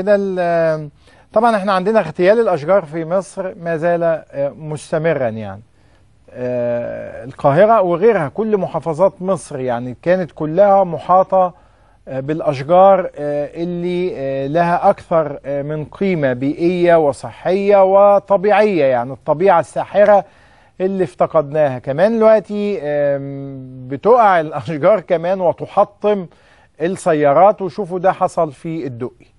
كده ال- طبعا احنا عندنا اغتيال الاشجار في مصر ما زال آه، مستمرا يعني آه، القاهره وغيرها كل محافظات مصر يعني كانت كلها محاطه آه، بالاشجار آه، اللي آه، لها اكثر آه، من قيمه بيئيه وصحيه وطبيعيه يعني الطبيعه الساحره اللي افتقدناها كمان دلوقتي آم، بتقع الاشجار كمان وتحطم السيارات وشوفوا ده حصل في الدقي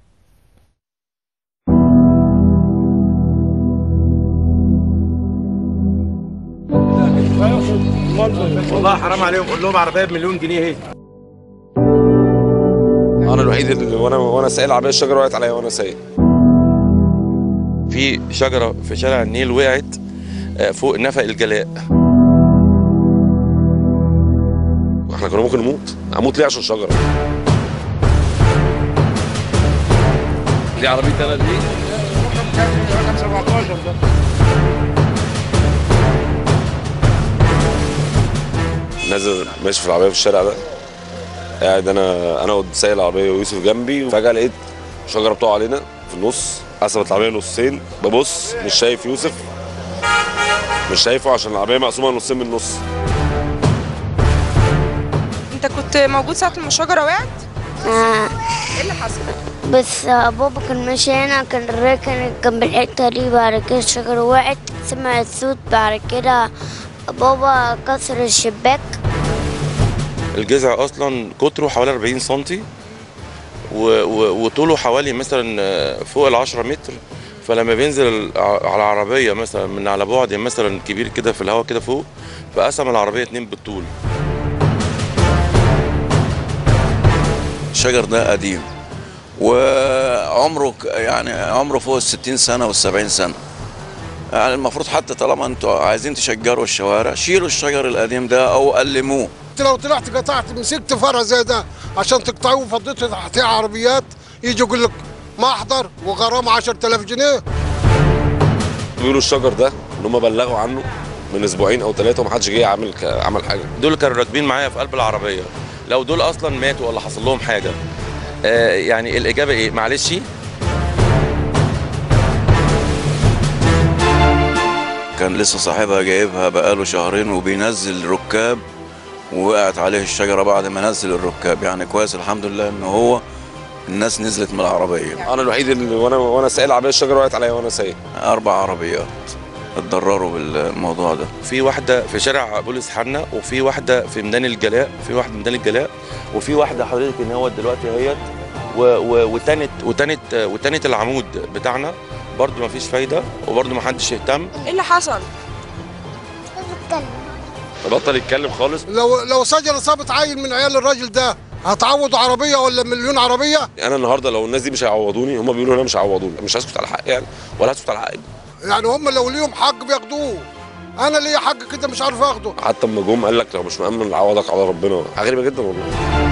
والله حرام عليهم قول لهم عربيه بمليون جنيه اهي انا الوحيد اللي وانا وانا سايق العربيه الشجره وقعت عليا وانا سايق في شجره في شارع النيل وقعت آه، فوق نفق الجلاء احنا كنا ممكن نموت اموت ليه عشان شجره دي عربيه انا دي نازل ماشي في العربيه في الشارع ده قاعد انا انا سايق العربيه ويوسف جنبي وفجاه لقيت شجره بتقع علينا في النص قسمت العربيه نصين ببص مش شايف يوسف مش شايفه عشان العربيه مقسومه نصين من النص انت كنت موجود ساعة لما الشجرة وقعت؟ آه ايه اللي حصل؟ بس آه، بابا كان ماشي هنا كان راكن جنب الحتة دي بعد كده الشجرة وقعت سمع الصوت بعد كده بابا كسر الشباك الجذع اصلا قطره حوالي 40 سم وطوله حوالي مثلا آه، فوق ال 10 متر فلما بينزل ع- على العربيه مثلا من على بعد مثلا كبير كده في الهواء كده فوق فقسم العربيه اتنين بالطول الشجر ده قديم وعمره ك- يعني عمره فوق الستين سنة والسبعين سنة يعني المفروض حتى طالما انتوا عايزين تشجروا الشوارع شيلوا الشجر القديم ده او قلموه انت لو طلعت قطعت مسكت فرع زي ده عشان تقطعوه وفضيته تحتيه عربيات يجي يقول لك محضر وغرامه 10000 جنيه بيقولوا الشجر ده ان هم بلغوا عنه من اسبوعين او ثلاثه ومحدش جه عامل ك- عمل حاجه دول كانوا راكبين معايا في قلب العربيه لو دول اصلا ماتوا ولا حصل لهم حاجه آه يعني الاجابه ايه معلش كان لسه صاحبها جايبها بقاله شهرين وبينزل ركاب ووقعت عليه الشجرة بعد ما نزل الركاب يعني كويس الحمد لله ان هو الناس نزلت من العربية انا الوحيد اللي وانا وانا سايق العربيه الشجره وقعت عليا وانا سايق أربع عربيات اتضرروا بالموضوع ده في واحده في شارع بوليس حنا وفي واحده في ميدان الجلاء في واحده في ميدان الجلاء وفي واحده حضرتك ان هو دلوقتي اهيت و- و- وتانت وتانت وتانت العمود بتاعنا برضو ما فيش فايده وبرضو ما حدش يهتم ايه اللي حصل؟ بطل يتكلم خالص لو لو شجره صابت عيل من عيال الراجل ده هتعوضوا عربيه ولا مليون عربيه انا النهارده لو الناس دي مش هيعوضوني هم بيقولوا انا مش هيعوضوني مش هسكت على حقي يعني ولا هسكت على حقي يعني هم لو ليهم حق بياخدوه انا ليا حق كده مش عارف اخده حتى اما جم قال لك لو مش مأمن عوضك على ربنا حاجه غريبه جدا والله